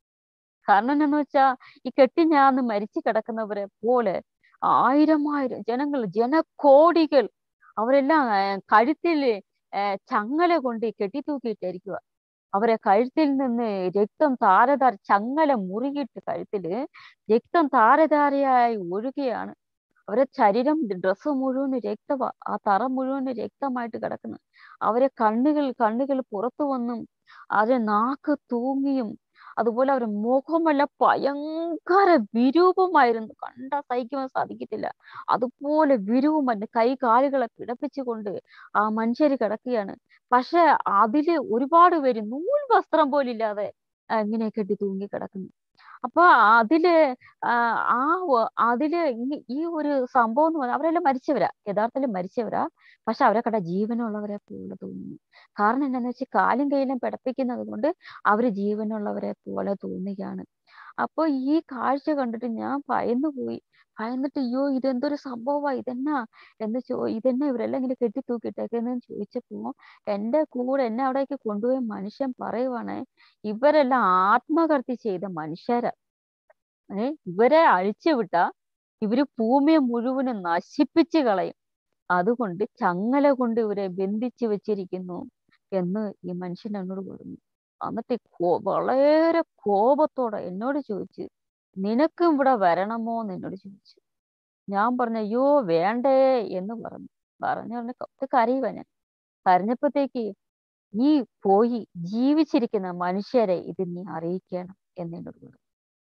കാരണം എന്നാന്ന് വെച്ചാ ഈ കെട്ടിഞ്ഞാന്ന് മരിച്ചു കിടക്കുന്നവരെ പോലെ ആയിരമായിരം ജനങ്ങൾ ജനകോടികൾ അവരെല്ലാം ഏഹ് കഴുത്തില് ഏഹ് ചങ്ങല കൊണ്ട് കെട്ടിത്തൂക്കിയിട്ടിരിക്കുവാ. അവരെ കഴുത്തിൽ നിന്ന് രക്തം ധാരധാര ചങ്ങല മുറുകിയിട്ട് കഴുത്തില് രക്തം ധാരധാരയായി ഒഴുകുകയാണ്. അവരെ ശരീരം ഡ്രസ്സ് മുഴുവനും രക്തവാ. ആ തറ മുഴുവനും രക്തമായിട്ട് കിടക്കുന്നു. അവരെ കണ്ണുകൾ കണ്ണുകൾ പുറത്തു വന്നും അവരെ നാക്ക് തൂങ്ങിയും അതുപോലെ അവരുടെ മുഖമെല്ലാം ഭയങ്കര വിരൂപമായിരുന്നു. കണ്ടാ സഹിക്കുവാൻ സാധിക്കത്തില്ല. അതുപോലെ വിരൂപം കൈ കാലുകളെ കിടപ്പിച്ചുകൊണ്ട് ആ മനുഷ്യര് കിടക്കുകയാണ്. പക്ഷേ അതില് ഒരുപാട് പേര് നൂൽ വസ്ത്രം പോലും ഇല്ലാതെ ആഹ് ഇങ്ങനെ കെട്ടി തൂങ്ങി കിടക്കുന്നു. അപ്പൊ അതില് ആഹ് ആ ഒ അതില് ഈ ഈ ഒരു സംഭവം എന്ന് പറഞ്ഞാ അവരെല്ലാം മരിച്ചവരാ. യഥാർത്ഥത്തിൽ മരിച്ചവരാ. പക്ഷെ അവരെ കണ്ടാ ജീവനുള്ളവരെ പോലെ തോന്നുന്നു. കാരണം എന്താന്ന് വെച്ചാ കാലും കൈയ്യെല്ലാം പിടപ്പിക്കുന്നത് കൊണ്ട് അവര് ജീവനുള്ളവരെ പോലെ തോന്നുകയാണ്. അപ്പൊ ഈ കാഴ്ച കണ്ടിട്ട് ഞാൻ ഭയന്നു പോയി. ഭയന്നിട്ട് "അയ്യോ! ഇതെന്തൊരു സംഭവമാ? ഇതെന്നാ?" എന്ന് ചോ "ഇതെന്നാ ഇവരെല്ലാം ഇങ്ങനെ കെട്ടി തൂക്കിയിട്ടേക്കുന്നേന്ന്" ചോദിച്ചപ്പോ എന്റെ കൂടെ എന്നെ അവിടേക്ക് കൊണ്ടുപോയ മനുഷ്യൻ പറയുവാണ് "ഇവരെല്ലാം ആത്മഹത്യ ചെയ്ത മനുഷ്യരാ. ഏഹ് ഇവരെ അഴിച്ചുവിട്ടാ ഇവര് ഭൂമിയെ മുഴുവനും നശിപ്പിച്ച് കളയും. അതുകൊണ്ട് ചങ്ങല കൊണ്ട് ഇവരെ ബന്ധിച്ച് വെച്ചിരിക്കുന്നു" എന്ന് ഈ മനുഷ്യൻ എന്നോട് പറഞ്ഞു. എന്നിട്ട് കോ വളരെ കോപത്തോടെ എന്നോട് ചോദിച്ചു "നിനക്കും ഇവിടെ വരണമോന്ന്" എന്നോട് ചോദിച്ചു. ഞാൻ പറഞ്ഞു "അയ്യോ! വേണ്ടേ" എന്ന് പറഞ്ഞു. പറഞ്ഞ ഉടനെ ക കരയുവാ ഞാൻ. കരഞ്ഞപ്പോഴത്തേക്ക് "നീ പോയി ജീവിച്ചിരിക്കുന്ന മനുഷ്യരെ ഇത് നീ അറിയിക്കണം" എന്ന് എന്നോട് പറഞ്ഞു.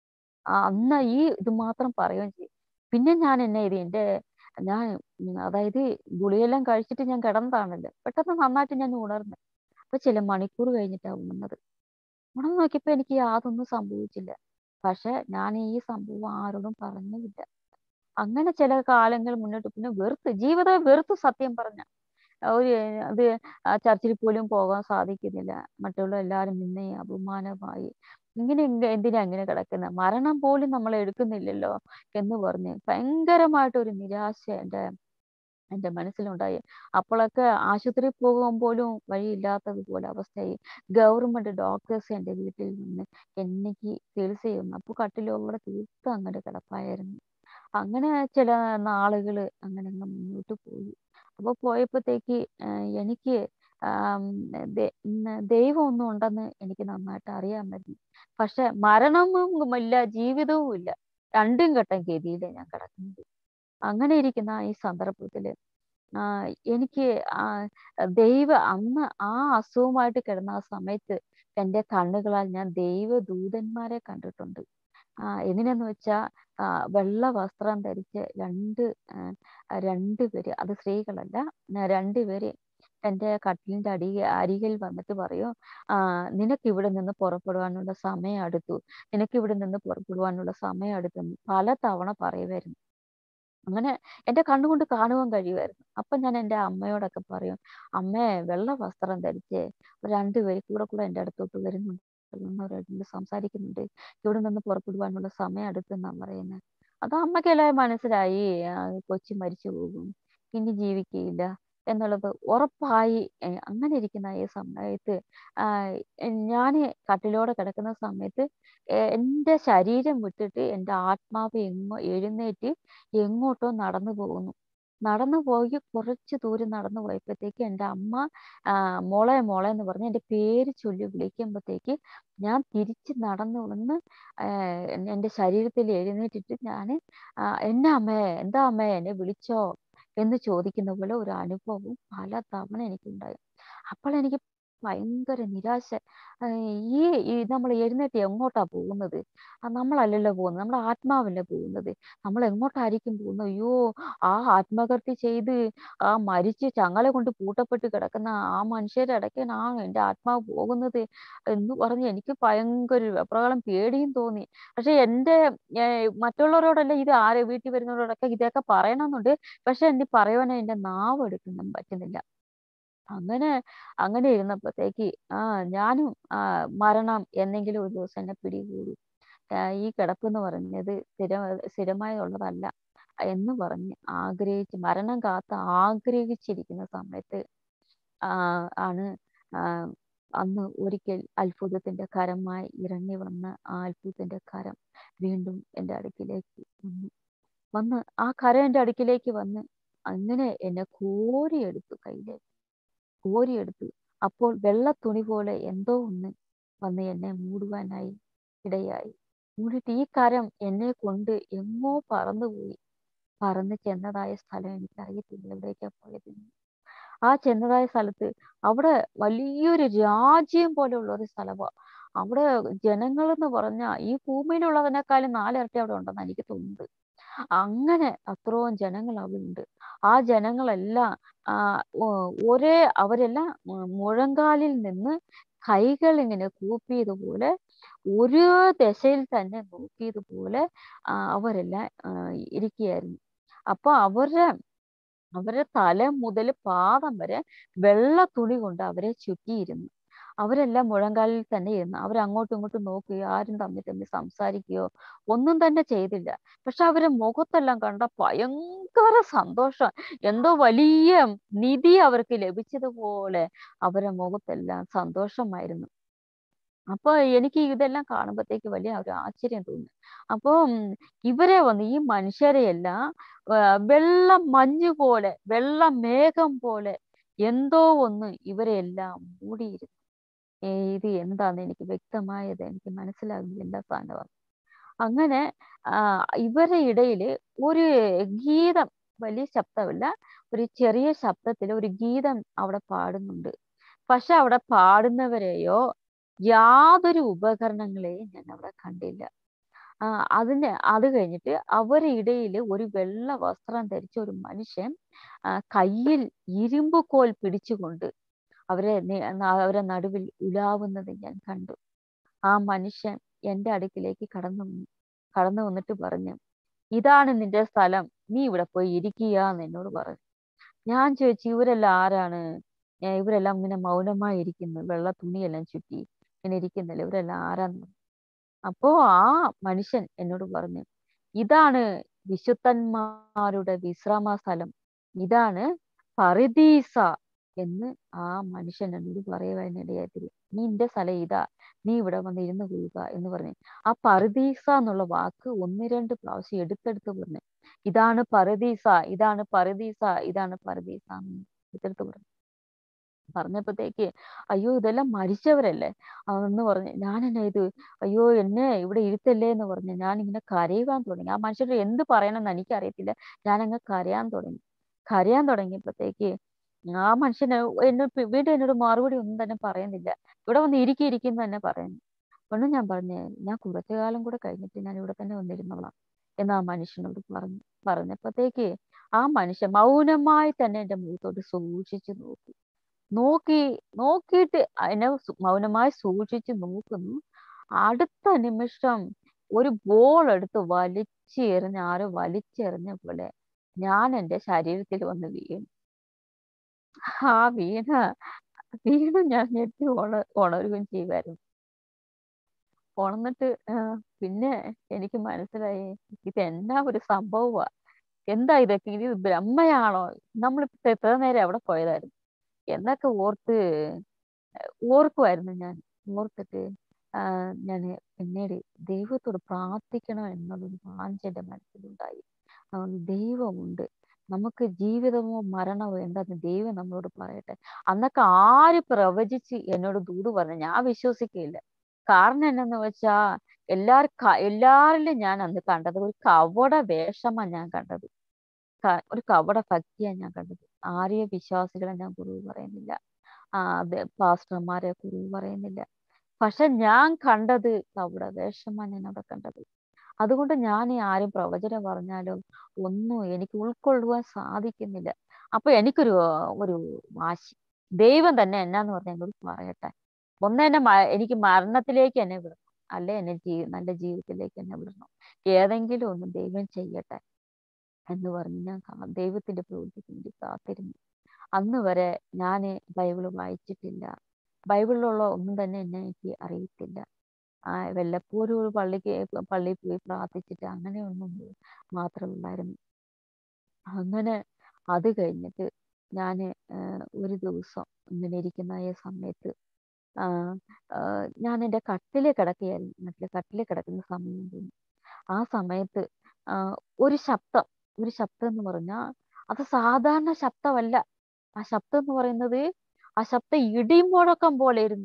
ആ അന്ന് ഈ ഇത് മാത്രം പറയുകയും ചെയ്തു. പിന്നെ ഞാൻ എന്നാ ചെയ്തു എന്റെ ഞാൻ അതായത് ഗുളികയെല്ലാം കഴിച്ചിട്ട് ഞാൻ കിടന്നതാണല്ലോ. പെട്ടെന്ന് നന്നായിട്ട് ഞാൻ ഉണർന്നു. അപ്പൊ ചില മണിക്കൂർ കഴിഞ്ഞിട്ടാ ഉണർന്നത്. ഉണർന്ന് നോക്കിയപ്പോ എനിക്ക് യാതൊന്നും സംഭവിച്ചില്ല. പക്ഷെ ഞാൻ ഈ സംഭവം ആരോടും പറഞ്ഞുമില്ല. അങ്ങനെ ചില കാലങ്ങൾ മുന്നോട്ട് പിന്നെ വെറുത്ത് ജീവിതം വെറുത്തു സത്യം പറഞ്ഞാ. ഒരു അത് ആ ചർച്ചിൽ പോലും പോകാൻ സാധിക്കുന്നില്ല. മറ്റുള്ള എല്ലാരും നിന്നെ അപമാനമായി. ഇങ്ങനെ എന്ത് എന്തിനാ ഇങ്ങനെ കിടക്കുന്നെ? മരണം പോലും നമ്മളെ എടുക്കുന്നില്ലല്ലോ എന്ന് പറഞ്ഞ് ഭയങ്കരമായിട്ട് ഒരു നിരാശ എന്റെ എന്റെ മനസ്സിലുണ്ടായി. അപ്പോഴൊക്കെ ആശുപത്രിയിൽ പോകാൻ പോലും വഴിയില്ലാത്തതുപോലെ അവസ്ഥയായി. ഗവൺമെന്റ് ഡോക്ടേഴ്സ് എന്റെ വീട്ടിൽ നിന്ന് എനിക്ക് ചികിത്സ ചെയ്യുന്നു. അപ്പൊ കട്ടിലോടെ തീർത്തും അങ്ങട് കിടപ്പായിരുന്നു. അങ്ങനെ ചില നാളുകള് അങ്ങനെ അങ്ങ് മുന്നോട്ട് പോയി. അപ്പൊ പോയപ്പോഴത്തേക്ക് ഏഹ് എനിക്ക് ആം ദെ ദൈവം ഒന്നും ഉണ്ടെന്ന് എനിക്ക് നന്നായിട്ട് അറിയാമായിരുന്നു. പക്ഷെ മരണവും ഇല്ല ജീവിതവും ഇല്ല. രണ്ടും കെട്ട ഗതിയിലാ ഞാൻ കിടക്കുന്നത്. അങ്ങനെ ഇരിക്കുന്ന ഈ സന്ദർഭത്തില് ആഹ് എനിക്ക് ആഹ് ദൈവ അന്ന് ആ അസുഖമായിട്ട് കിടന്ന ആ സമയത്ത് എന്റെ കണ്ണുകളാൽ ഞാൻ ദൈവദൂതന്മാരെ കണ്ടിട്ടുണ്ട്. ആഹ് എങ്ങനെയെന്ന് വെച്ചാ ആഹ് വെള്ള വസ്ത്രം ധരിച്ച് രണ്ട് ഏഹ് രണ്ട് പേര് അത് സ്ത്രീകളല്ല. രണ്ട് പേര് എന്റെ കട്ടിലിന്റെ അടി അരികിൽ വന്നിട്ട് പറയും ആഹ് "നിനക്ക് ഇവിടെ നിന്ന് പുറപ്പെടുവാനുള്ള സമയം അടുത്തു. നിനക്ക് ഇവിടെ നിന്ന് പുറപ്പെടുവാനുള്ള സമയം അടുത്തെന്ന്" പലതവണ പറയുമായിരുന്നു. അങ്ങനെ എന്റെ കണ്ണുകൊണ്ട് കാണുവാൻ കഴിയുമായിരുന്നു. അപ്പൊ ഞാൻ എന്റെ അമ്മയോടൊക്കെ പറയും "അമ്മേ വെള്ള വസ്ത്രം ധരിച്ച് രണ്ടുപേര് കൂടെ കൂടെ എന്റെ അടുത്തോട്ട് വരുന്നുണ്ട്. അവരോട് സംസാരിക്കുന്നുണ്ട്. ഇവിടെ നിന്ന് പുറപ്പെടുവാനുള്ള സമയം അടുത്തെന്നാ പറയുന്നെ." അത് അമ്മയ്ക്കെല്ലാം മനസ്സിലായി ആഹ് കൊച്ച് മരിച്ചു പോകും. ഇനി ജീവിക്കയില്ല എന്നുള്ളത് ഉറപ്പായി. എ അങ്ങനെ ഇരിക്കുന്ന ഈ സമയത്ത് ആഹ് ഞാന് കട്ടിലോടെ കിടക്കുന്ന സമയത്ത് എ എന്റെ ശരീരം വിട്ടിട്ട് എന്റെ ആത്മാവ് എങ്ങോ എഴുന്നേറ്റ് എങ്ങോട്ടോ നടന്നു പോകുന്നു. നടന്നു പോയി കുറച്ച് ദൂരം നടന്നു പോയപ്പോഴത്തേക്ക് എന്റെ അമ്മ ആഹ് മോളെ മോളെ എന്ന് പറഞ്ഞ് എന്റെ പേര് ചൊല്ലി വിളിക്കുമ്പോഴത്തേക്ക് ഞാൻ തിരിച്ച് നടന്നു വന്ന് ഏഹ് എന്റെ ശരീരത്തിൽ എഴുന്നേറ്റിട്ട് ഞാന് ആഹ് "എന്നാ അമ്മേ? എന്താ അമ്മേ? എന്നെ വിളിച്ചോ?" എന്ന് ചോദിക്കുന്ന പോലെ ഒരു അനുഭവം പലതവണ എനിക്കുണ്ടായി. അപ്പോൾ എനിക്ക് ഭയങ്കര നിരാശ ആഹ് ഈ ഈ നമ്മൾ എഴുന്നേറ്റ് എങ്ങോട്ടാ പോകുന്നത് ആ നമ്മളല്ലല്ലോ പോകുന്നത് നമ്മുടെ ആത്മാവല്ലേ പോകുന്നത് നമ്മൾ എങ്ങോട്ടായിരിക്കും പോകുന്നത് അയ്യോ ആ ആത്മഹത്യ ചെയ്ത് ആ മരിച്ച് ചങ്ങല കൊണ്ട് പൂട്ടപ്പെട്ട് കിടക്കുന്ന ആ മനുഷ്യരുടെ ഇടയ്ക്കാണ് എൻ്റെ ആത്മാവ് പോകുന്നത് എന്ന് പറഞ്ഞ് എനിക്ക് ഭയങ്കര ഒരു വെപ്രാളം പേടിയും തോന്നി പക്ഷെ എൻ്റെ ഏർ മറ്റുള്ളവരോടെല്ലാം ഇത് ആരെ വീട്ടിൽ വരുന്നവരോടൊക്കെ ഇതൊക്കെ പറയണമെന്നുണ്ട് പക്ഷെ എനിക്ക് പറയുവാൻ എൻ്റെ നാവ് എടുക്കുന്ന പറ്റുന്നില്ല അങ്ങനെ അങ്ങനെ ഇരുന്നപ്പോഴത്തേക്ക് ആ ഞാനും ആ മരണം എന്നെങ്കിലും ഒരു ദിവസം എന്നെ പിടികൂടി ആ, ഈ കിടപ്പ് എന്ന് പറഞ്ഞത് സ്ഥിര സ്ഥിരമായി ഉള്ളതല്ല എന്ന് പറഞ്ഞ് ആഗ്രഹിച്ച് മരണം കാത്ത് ആഗ്രഹിച്ചിരിക്കുന്ന സമയത്ത് ആ, ആണ് ആ, അന്ന് ഒരിക്കൽ അത്ഭുതത്തിന്റെ കരമായി ഇറങ്ങി വന്ന ആ അത്ഭുതത്തിന്റെ കരം വീണ്ടും എൻ്റെ അടുക്കിലേക്ക് വന്നു വന്ന് ആ കരം എൻ്റെ അടുക്കിലേക്ക് വന്ന് അങ്ങനെ എന്നെ കോരിയെടുത്തു കയ്യിലേക്ക് കോരിയെടുത്തു അപ്പോൾ വെള്ള തുണി പോലെ എന്തോ ഒന്ന് വന്ന് എന്നെ മൂടുവാനായി ഇടയായി മൂടിയിട്ട് ഈ കരം എന്നെ കൊണ്ട് എങ്ങോ പറന്നുപോയി പറന്ന് ചെന്നതായ സ്ഥലം എനിക്ക് അറിയത്തില്ല എവിടേക്കാ പോയതെന്ന് ആ ചെന്നതായ സ്ഥലത്ത് അവിടെ വലിയൊരു രാജ്യം പോലെയുള്ള ഒരു സ്ഥലമാണ് അവിടെ ജനങ്ങൾ എന്ന് പറഞ്ഞാൽ ഈ ഭൂമിയിലുള്ളതിനേക്കാളും നാലിരട്ടി അവിടെ ഉണ്ടെന്ന് എനിക്ക് തോന്നുന്നത് അങ്ങനെ അത്രയും ജനങ്ങൾ അവിടെ ഉണ്ട് ആ ജനങ്ങളെല്ലാം ആ ഒ- ഒരേ അവരെല്ലാം മു- മുഴങ്കാലിൽ നിന്ന് കൈകൾ ഇങ്ങനെ കൂപ്പിയതുപോലെ ഒരു ദശയിൽ തന്നെ നോക്കിയതുപോലെ ആ, അവരെല്ലാം ആ, ഇരിക്കുകയായിരുന്നു അപ്പൊ അവരുടെ അവരുടെ തല മുതൽ പാദം വരെ വെള്ള തുണി കൊണ്ട് അവരെ ചുറ്റിയിരുന്നു അവരെല്ലാം മുഴങ്കാലിൽ തന്നെ ഇരുന്നു അവർ അങ്ങോട്ടും ഇങ്ങോട്ടും നോക്കുകയോ ആരും തമ്മിൽ തമ്മിൽ സംസാരിക്കുകയോ ഒന്നും തന്നെ ചെയ്തില്ല പക്ഷെ അവരെ മുഖത്തെല്ലാം കണ്ട ഭയങ്കര സന്തോഷം എന്തോ വലിയ നിധി അവർക്ക് ലഭിച്ചതുപോലെ അവരുടെ മുഖത്തെല്ലാം സന്തോഷമായിരുന്നു അപ്പൊ എനിക്ക് ഇതെല്ലാം കാണുമ്പോഴത്തേക്ക് വലിയ ഒരു ആശ്ചര്യം തോന്നി അപ്പൊ ഇവരെ വന്ന് ഈ മനുഷ്യരെയെല്ലാം ആ, വെള്ള മഞ്ഞ് പോലെ വെള്ള മേഘം പോലെ എന്തോ ഒന്ന് ഇവരെല്ലാം മൂടിയിരുന്നു ഏ, ഇത് എന്താന്ന് എനിക്ക് വ്യക്തമായത് എനിക്ക് മനസ്സിലാകുന്നില്ല സാധനം അങ്ങനെ ആ, ഇവരുടെ ഇടയിൽ ഒരു ഗീതം വലിയ ശബ്ദമില്ല ഒരു ചെറിയ ശബ്ദത്തിൽ ഒരു ഗീതം അവിടെ പാടുന്നുണ്ട് പക്ഷെ അവിടെ പാടുന്നവരെയോ യാതൊരു ഉപകരണങ്ങളെയും ഞാൻ അവിടെ കണ്ടില്ല ആ അതിന് അത് കഴിഞ്ഞിട്ട് അവരുടെ ഇടയിൽ ഒരു വെള്ള വസ്ത്രം ധരിച്ച ഒരു മനുഷ്യൻ ആ, കയ്യിൽ ഇരുമ്പ് കോൽ പിടിച്ചുകൊണ്ട് അവരെ നെ- ന- അവരെ നടുവിൽ ഉലാവുന്നത് ഞാൻ കണ്ടു ആ മനുഷ്യൻ എൻ്റെ അടുക്കിലേക്ക് കടന്നു വന്നു കടന്നു വന്നിട്ട് പറഞ്ഞു ഇതാണ് നിന്റെ സ്ഥലം നീ ഇവിടെ പോയി ഇരിക്കുക എന്ന് എന്നോട് പറഞ്ഞു ഞാൻ ചോദിച്ചു ഇവരെല്ലാം ആരാണ് ഏ, ഇവരെല്ലാം ഇങ്ങനെ മൗനമായി ഇരിക്കുന്നു വെള്ള തുണിയെല്ലാം ചുറ്റി ഇങ്ങനെ ഇരിക്കുന്നില്ല ഇവരെല്ലാം ആരാന്ന് അപ്പോ ആ മനുഷ്യൻ എന്നോട് പറഞ്ഞു ഇതാണ് വിശുദ്ധന്മാരുടെ വിശ്രാമ സ്ഥലം ഇതാണ് പറിദീസ എന്ന് ആ മനുഷ്യൻ എന്നോട് പറയുവാനിടയായി നീ നിന്റെ സ്ഥലം ഇതാ നീ ഇവിടെ വന്ന് ഇരുന്ന് കൊള്ളുക എന്ന് പറഞ്ഞു ആ പറുദീസ എന്നുള്ള വാക്ക് ഒന്ന് രണ്ട് പ്രാവശ്യം എടുത്തെടുത്ത് പറഞ്ഞു ഇതാണ് പറുദീസ ഇതാണ് പറുദീസ ഇതാണ് പറുദീസ എന്ന് എടുത്തെടുത്ത് പറഞ്ഞു പറഞ്ഞപ്പോഴത്തേക്ക് അയ്യോ ഇതെല്ലാം മരിച്ചവരല്ലേ എന്ന് പറഞ്ഞു ഞാൻ എന്നാ ഇത് അയ്യോ എന്നെ ഇവിടെ ഇരുത്തല്ലേ എന്ന് പറഞ്ഞു ഞാൻ ഇങ്ങനെ കരയുവാൻ തുടങ്ങി ആ മനുഷ്യരുടെ എന്ത് പറയണമെന്ന് എനിക്കറിയത്തില്ല ഞാൻ അങ്ങ് കരയാൻ തുടങ്ങി കരയാൻ തുടങ്ങിയപ്പോഴത്തേക്ക് ആ മനുഷ്യന് എന്നോട് പി- വീണ്ടും എന്നോട് മറുപടി ഒന്നും തന്നെ പറയുന്നില്ല ഇവിടെ വന്ന് ഇരിക്കി ഇരിക്കുന്നു തന്നെ പറയുന്നു ഒന്നും ഞാൻ പറഞ്ഞേ ഞാൻ കുറച്ചു കാലം കൂടെ കഴിഞ്ഞിട്ട് ഞാൻ ഇവിടെ തന്നെ വന്നിരുന്നോളാം എന്ന് ആ മനുഷ്യനോട് പറഞ്ഞു പറഞ്ഞപ്പോഴത്തേക്ക് ആ മനുഷ്യൻ മൗനമായി തന്നെ എൻ്റെ മുഖത്തോട്ട് സൂക്ഷിച്ചു നോക്കി നോക്കി നോക്കിയിട്ട് എന്നെ സു- മൗനമായി സൂക്ഷിച്ച് നോക്കുന്നു അടുത്ത നിമിഷം ഒരു ബോൾ എടുത്ത് വലിച്ചെറിഞ്ഞ് ആരോ വലിച്ചെറിഞ്ഞ പോലെ ഞാൻ എൻ്റെ ശരീരത്തിൽ വന്ന് വീണു ആ വീണ വീണ് ഞാൻ ഞെട്ടി ഉണ ഉണരുകയും ചെയ്യുമായിരുന്നു ഉണർന്നിട്ട് ആ, പിന്നെ എനിക്ക് മനസ്സിലായി ഇത് എന്നാ ഒരു സംഭവമാ എന്താ ഇതൊക്കെ ഇത് ബ്രഹ്മയാണോ നമ്മളിപ്പോ എത്ര നേരം അവിടെ പോയതായിരുന്നു എന്നൊക്കെ ഓർത്ത് ഓർക്കുമായിരുന്നു ഞാൻ ഓർത്തിട്ട് ആ, ഞാൻ പിന്നീട് ദൈവത്തോട് പ്രാർത്ഥിക്കണം എന്നുള്ളൊരു വാഞ്ച എൻ്റെ മനസ്സിലുണ്ടായി അതുകൊണ്ട് ദൈവമുണ്ട് നമുക്ക് ജീവിതമോ മരണമോ എന്താന്ന് ദൈവം നമ്മളോട് പറയട്ടെ അന്നൊക്കെ ആര് പ്രവചിച്ച് എന്നോട് ദൂത് പറഞ്ഞു ഞാൻ വിശ്വസിക്കില്ല കാരണം എന്നാന്ന് വെച്ചാ എല്ലാർ ക- എല്ലാരിലും ഞാൻ അന്ന് കണ്ടത് ഒരു കവട വേഷമാ ഞാൻ കണ്ടത് ക- ഒരു കവട ഭക്തിയാ ഞാൻ കണ്ടത് ആര്യ വിശ്വാസികളെ ഞാൻ ഗുരു പറയുന്നില്ല ആ അതെ പാസ്റ്റർമാരെ കുറിവ് പറയുന്നില്ല പക്ഷെ ഞാൻ കണ്ടത് അവിടെ വേഷമാണ് ഞാൻ അവിടെ കണ്ടത് അതുകൊണ്ട് ഞാൻ ഈ ആരും പ്രവചനം പറഞ്ഞാലോ ഒന്നും എനിക്ക് ഉൾക്കൊള്ളുവാൻ സാധിക്കുന്നില്ല അപ്പൊ എനിക്കൊരു ഒരു വാശി ദൈവം തന്നെ എന്നാന്ന് പറഞ്ഞ എന്നോട് പറയട്ടെ ഒന്ന് എന്നെ മ- എനിക്ക് മരണത്തിലേക്ക് എന്നെ വിടണം അല്ലെ എന്നെ ജീ നല്ല ജീവിതത്തിലേക്ക് എന്നെ വിടണം ഏതെങ്കിലും ഒന്ന് ദൈവം ചെയ്യട്ടെ എന്ന് പറഞ്ഞ് ഞാൻ കാ- ദൈവത്തിന്റെ പ്രവൃത്തിക്ക് വേണ്ടി കാത്തിരുന്നു അന്ന് വരെ ഞാൻ ബൈബിള് വായിച്ചിട്ടില്ല ബൈബിളിലുള്ള ഒന്നും തന്നെ എന്നെ എനിക്ക് അറിയത്തില്ല ആ വല്ലപ്പോഴും ഒരു പള്ളിക്ക് പള്ളിയിൽ പോയി പ്രാർത്ഥിച്ചിട്ട് അങ്ങനെയൊന്നും മാത്രമേ ഉള്ളായിരുന്നു അങ്ങനെ അത് കഴിഞ്ഞിട്ട് ഞാൻ ഒരു ദിവസം ഇങ്ങനെ ഇരിക്കുന്ന ഈ സമയത്ത് ആ, ആ, ഞാൻ എൻ്റെ കട്ടിലെ കിടക്കുകയായിരുന്നു മറ്റേ കട്ടിലെ കിടക്കുന്ന സമയം തോന്നി ആ സമയത്ത് ആ, ഒരു ശബ്ദം ഒരു ശബ്ദം എന്ന് പറഞ്ഞാൽ അത് സാധാരണ ശബ്ദമല്ല ആ ശബ്ദം എന്ന് പറയുന്നത് ആ ശബ്ദം ഇടിമുഴക്കം പോലെയിരുന്നു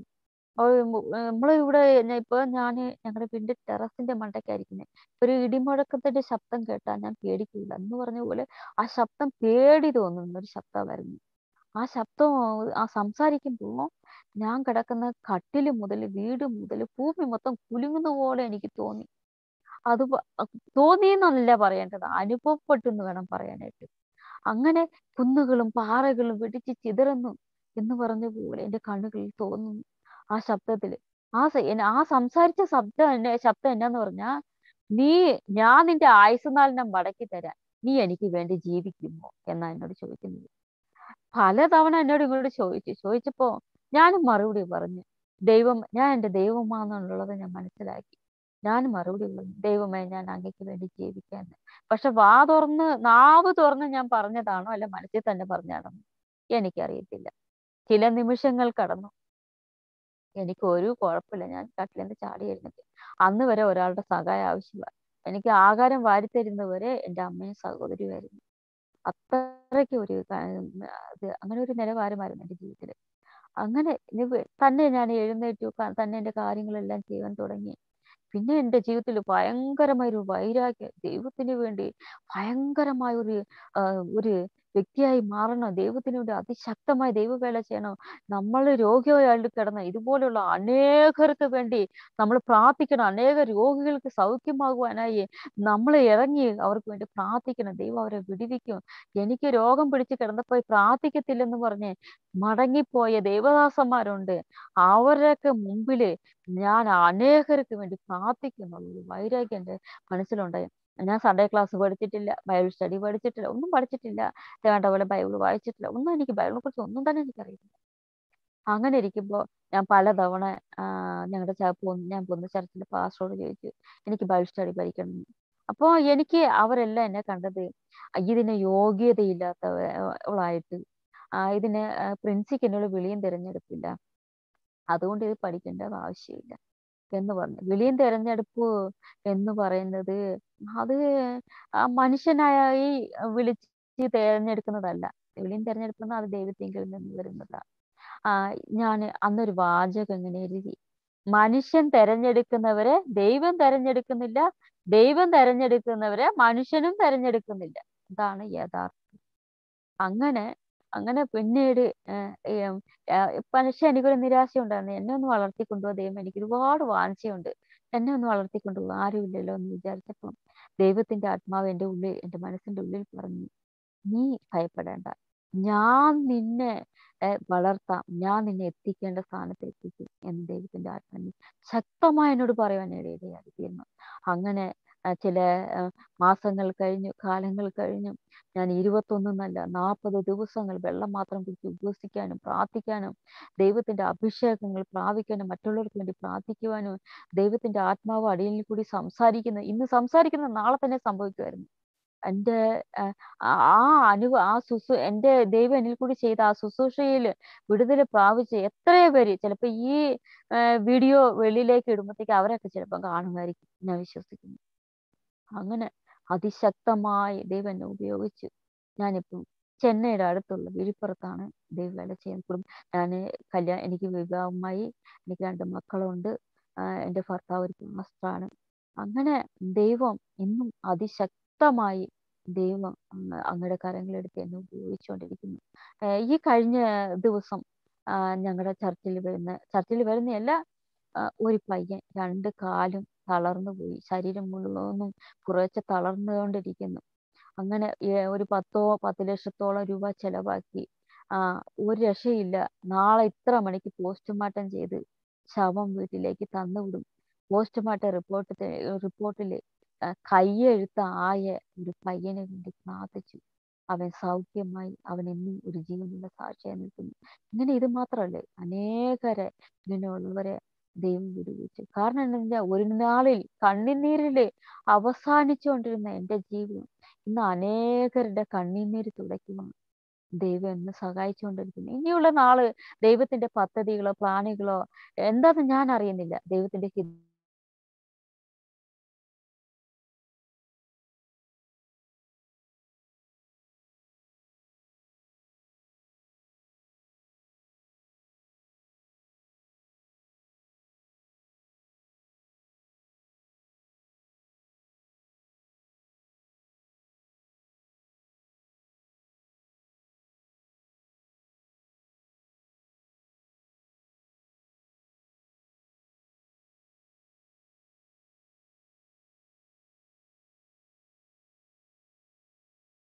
നമ്മൾ ഇവിടെ ഇപ്പൊ ഞാൻ ഞങ്ങളുടെ വീടിന്റെ ടെറസിന്റെ മണ്ടയ്ക്കായിരിക്കുന്നത് ഒരു ഇടിമുഴക്കത്തിന്റെ ശബ്ദം കേട്ടാൽ ഞാൻ പേടിക്കില്ല എന്ന് പറഞ്ഞ പോലെ ആ ശബ്ദം പേടി തോന്നുന്ന ഒരു ശബ്ദമായിരുന്നു ആ ശബ്ദം ആ സംസാരിക്കുമ്പോൾ ഞാൻ കിടക്കുന്ന കട്ടില് മുതൽ വീട് മുതൽ ഭൂമി മൊത്തം കുലുങ്ങുന്ന പോലെ എനിക്ക് തോന്നി അത് തോന്നി എന്നല്ല പറയേണ്ടത് അനുഭവപ്പെട്ടു എന്ന് വേണം പറയാനായിട്ട് അങ്ങനെ കുന്നുകളും പാറകളും വെടിച്ച് ചിതറുന്നു എന്ന് പറഞ്ഞ പോലെ എൻ്റെ കണ്ണുകളിൽ തോന്നുന്നു ആ ശബ്ദത്തില് ആ സ- എന്ന- ആ സംസാരിച്ച ശബ്ദം എന്നെ ശബ്ദം എന്നാന്ന് പറഞ്ഞാ നീ ഞാൻ നിന്റെ ആയുസ്നാളിനെ മടക്കി തരാം നീ എനിക്ക് വേണ്ടി ജീവിക്കുമോ എന്നാ എന്നോട് ചോദിക്കുന്നത് പലതവണ എന്നോട് ഇങ്ങോട്ട് ചോദിച്ചു ചോദിച്ചപ്പോ ഞാനും മറുപടി പറഞ്ഞു ദൈവം ഞാൻ എൻ്റെ ദൈവമാണെന്നുള്ളത് ഞാൻ മനസ്സിലാക്കി ഞാൻ മറുപടി പറഞ്ഞു ദൈവമേ ഞാൻ അങ്ങയ്ക്ക് വേണ്ടി ജീവിക്കാന്ന് പക്ഷെ വാ തുറന്ന് നാവ് തുറന്ന് ഞാൻ പറഞ്ഞതാണോ അല്ല മനസ്സിൽ തന്നെ പറഞ്ഞാണോ എനിക്കറിയത്തില്ല ചില നിമിഷങ്ങൾ കടന്നു എനിക്ക് ഒരു കുഴപ്പമില്ല ഞാൻ കട്ടിൽ നിന്ന് ചാടി എഴുന്നേറ്റ് അന്ന് വരെ ഒരാളുടെ സഹായം ആവശ്യമില്ല എനിക്ക് ആഹാരം വാരിത്തരുന്നവരെ എൻ്റെ അമ്മയും സഹോദരിയുമായിരുന്നു അത്രയ്ക്ക് ഒരു ക- ഇത് അങ്ങനെ ഒരു നിലവാരമായിരുന്നു എൻ്റെ ജീവിതത്തിൽ അങ്ങനെ ഇനി വെ- തന്നെ ഞാൻ എഴുന്നേറ്റു ക- തന്നെ എൻ്റെ കാര്യങ്ങളെല്ലാം ചെയ്യാൻ തുടങ്ങി പിന്നെ എൻ്റെ ജീവിതത്തിൽ ഭയങ്കരമായ ഒരു വൈരാഗ്യം ദൈവത്തിന് വേണ്ടി ഭയങ്കരമായ ഒരു ആ, ഒരു വ്യക്തിയായി മാറണം ദൈവത്തിന് വേണ്ടി അതിശക്തമായ ദൈവവേല ചെയ്യണം നമ്മൾ രോഗിയായിട്ട് കിടന്ന ഇതുപോലുള്ള അനേകർക്ക് വേണ്ടി നമ്മൾ പ്രാർത്ഥിക്കണം അനേക രോഗികൾക്ക് സൗഖ്യമാകുവാനായി നമ്മൾ ഇറങ്ങി അവർക്ക് വേണ്ടി പ്രാർത്ഥിക്കണം ദൈവം അവരെ വിടുവിക്കും എനിക്ക് രോഗം പിടിച്ച് കിടന്നപ്പോൾ പ്രാർത്ഥിക്കത്തില്ലെന്ന് പറഞ്ഞ് മടങ്ങിപ്പോയ ദേവദാസന്മാരുണ്ട് അവരുടെയൊക്കെ മുമ്പില് ഞാൻ അനേകർക്ക് വേണ്ടി പ്രാർത്ഥിക്കുന്നുള്ളൂ വൈരാഗ്യം എൻ്റെ മനസ്സിലുണ്ടായി ഞാൻ സൺഡേ ക്ലാസ് പഠിച്ചിട്ടില്ല ബൈബിൾ സ്റ്റഡി പഠിച്ചിട്ടില്ല ഒന്നും പഠിച്ചിട്ടില്ല വേണ്ട പോലെ ബൈബിൾ വായിച്ചിട്ടില്ല ഒന്നും എനിക്ക് ബൈബിളിനെ കുറിച്ച് ഒന്നും തന്നെ എനിക്കറിയില്ല അങ്ങനെ ഇരിക്കുമ്പോൾ ഞാൻ പലതവണ ഞങ്ങളുടെ ഞാൻ പോകുന്ന ചർച്ചിൽ പാസ്റ്ററോട് ചോദിച്ചു എനിക്ക് ബൈബിൾ സ്റ്റഡി പഠിക്കണം എന്ന്. അപ്പോൾ എനിക്ക് അവരെല്ലാം എന്നെ കണ്ടത് ഇതിന് യോഗ്യതയില്ലാത്തവളായിട്ട് ആ, ഇതിന് പ്രിൻസിക്ക് എന്നോട് വിളിയും തിരഞ്ഞെടുപ്പില്ല അതുകൊണ്ട് ഇത് പഠിക്കേണ്ട ആവശ്യമില്ല എന്ന് പറഞ്ഞു വിളിയും തിരഞ്ഞെടുപ്പ് എന്ന് പറയുന്നത് അത് ആ മനുഷ്യനായി വിളിച്ച് തിരഞ്ഞെടുക്കുന്നതല്ല വിളിയും തിരഞ്ഞെടുപ്പ് അത് ദൈവത്തിങ്കിൽ നിന്ന് വരുന്നതാണ് ആ ഞാൻ അന്നൊരു വാചകം ഇങ്ങനെ എഴുതി മനുഷ്യൻ തെരഞ്ഞെടുക്കുന്നവരെ ദൈവം തെരഞ്ഞെടുക്കുന്നില്ല ദൈവം തെരഞ്ഞെടുക്കുന്നവരെ മനുഷ്യനും തെരഞ്ഞെടുക്കുന്നില്ല ഇതാണ് യഥാർത്ഥം അങ്ങനെ അങ്ങനെ പിന്നീട് ഏഹ് ഏം, ഏഹ് പക്ഷെ എനിക്കൊരു നിരാശ ഉണ്ടായിരുന്നു എന്നെ ഒന്ന് വളർത്തിക്കൊണ്ടുപോകാൻ ദൈവം എനിക്ക് ഒരുപാട് വാഞ്ചയുണ്ട് എന്നെ ഒന്ന് വളർത്തിക്കൊണ്ടുപോകാൻ ആരുമില്ലല്ലോ എന്ന് വിചാരിച്ചപ്പം ദൈവത്തിന്റെ ആത്മാവ് എൻ്റെ ഉള്ളിൽ എൻ്റെ മനസ്സിന്റെ ഉള്ളിൽ പറഞ്ഞു നീ ഭയപ്പെടേണ്ട ഞാൻ നിന്നെ ഏഹ് വളർത്താം ഞാൻ നിന്നെ എത്തിക്കേണ്ട സ്ഥാനത്ത് എത്തിക്കും എന്ന് ദൈവത്തിന്റെ ആത്മാവിനെ ശക്തമായി എന്നോട് പറയുവാൻ ഇടയായി തീർന്നു അങ്ങനെ ആ, ചില ആ, മാസങ്ങൾ കഴിഞ്ഞു കാലങ്ങൾ കഴിഞ്ഞു ഞാൻ ഇരുപത്തൊന്നല്ല നാൽപ്പത് ദിവസങ്ങൾ വെള്ളം മാത്രം കുടിച്ച് ഉപവസിക്കാനും പ്രാർത്ഥിക്കാനും ദൈവത്തിന്റെ അഭിഷേകങ്ങൾ പ്രാപിക്കാനും മറ്റുള്ളവർക്ക് വേണ്ടി പ്രാർത്ഥിക്കുവാനും ദൈവത്തിന്റെ ആത്മാവ് അടിയിൽ കൂടി സംസാരിക്കുന്ന ഇന്ന് സംസാരിക്കുന്ന നാളെ തന്നെ സംഭവിക്കുമായിരുന്നു എൻ്റെ ആ ആ അനുഭ ആ ശുശ്രൂ എൻ്റെ ദൈവം എന്നിൽ കൂടി ചെയ്ത ആ ശുശ്രൂഷയിൽ വിടുതൽ പ്രാപിച്ച് എത്രയോ പേര് ചിലപ്പോൾ ഈ വീഡിയോ വെളിയിലേക്ക് ഇടുമ്പോഴത്തേക്ക് അവരൊക്കെ ചിലപ്പോൾ കാണുമായിരിക്കും ഞാൻ വിശ്വസിക്കുന്നു അങ്ങനെ അതിശക്തമായി ദൈവം എന്നെ ഉപയോഗിച്ചു ഞാനിപ്പം ചെന്നൈയുടെ അടുത്തുള്ള വിഴുപ്പുറത്താണ് ദൈവവേല ചെയ്യുന്നത് കുടുംബം ഞാൻ കല്യാണം എനിക്ക് വിവാഹമായി എനിക്ക് രണ്ട് മക്കളുണ്ട് ആഹ് എൻ്റെ ഭർത്താവ് ഒരു പാസ്റ്ററാണ് അങ്ങനെ ദൈവം ഇന്നും അതിശക്തമായി ദൈവം അങ്ങ് അങ്ങയുടെ കരങ്ങളെടുത്ത് എന്നെ ഉപയോഗിച്ചുകൊണ്ടിരിക്കുന്നു ആഹ് ഈ കഴിഞ്ഞ ദിവസം ആഹ് ഞങ്ങടെ ചർച്ചിൽ വരുന്ന ചർച്ചിൽ വരുന്നയല്ല ആഹ് ഒരു പയ്യൻ രണ്ട് കാലും തളർന്നു പോയി. ശരീരം മുഴുവനും കുറേശ്ശെ തളർന്നുകൊണ്ടിരിക്കുന്നു. അങ്ങനെ ഏ- ഒരു പത്തോ പത്ത് ലക്ഷത്തോളം രൂപ ചെലവാക്കി ആ ഒരു രക്ഷയില്ല നാളെ ഇത്ര മണിക്ക് പോസ്റ്റ്മോർട്ടം ചെയ്ത് ശവം വീട്ടിലേക്ക് തന്നുവിടും പോസ്റ്റ്മോർട്ടം റിപ്പോർട്ട് റിപ്പോർട്ടില് കയ്യെഴുത്ത് ആയ ഒരു പയ്യനെ വേണ്ടി പ്രാർത്ഥിച്ചു അവൻ സൗഖ്യമായി അവൻ എന്നും ഒരു ജീവനുള്ള സാക്ഷിയായി നിൽക്കുന്നു ഇങ്ങനെ ഇത് മാത്രമല്ലേ അനേകരെ ഇങ്ങനെയുള്ളവരെ ദൈവം വിടുവിച്ചു കാരണം എന്താ ഒരു നാളിൽ കണ്ണുനീരില് അവസാനിച്ചുകൊണ്ടിരുന്ന എൻ്റെ ജീവിതം ഇന്ന് അനേകരുടെ കണ്ണുനീര് തുടയ്ക്കുവാൻ ദൈവം എന്നെ സഹായിച്ചുകൊണ്ടിരിക്കുന്നു ഇനിയുള്ള നാള് ദൈവത്തിന്റെ പദ്ധതികളോ പ്ലാനുകളോ എന്താന്ന് ഞാൻ അറിയുന്നില്ല ദൈവത്തിന്റെ ഹിത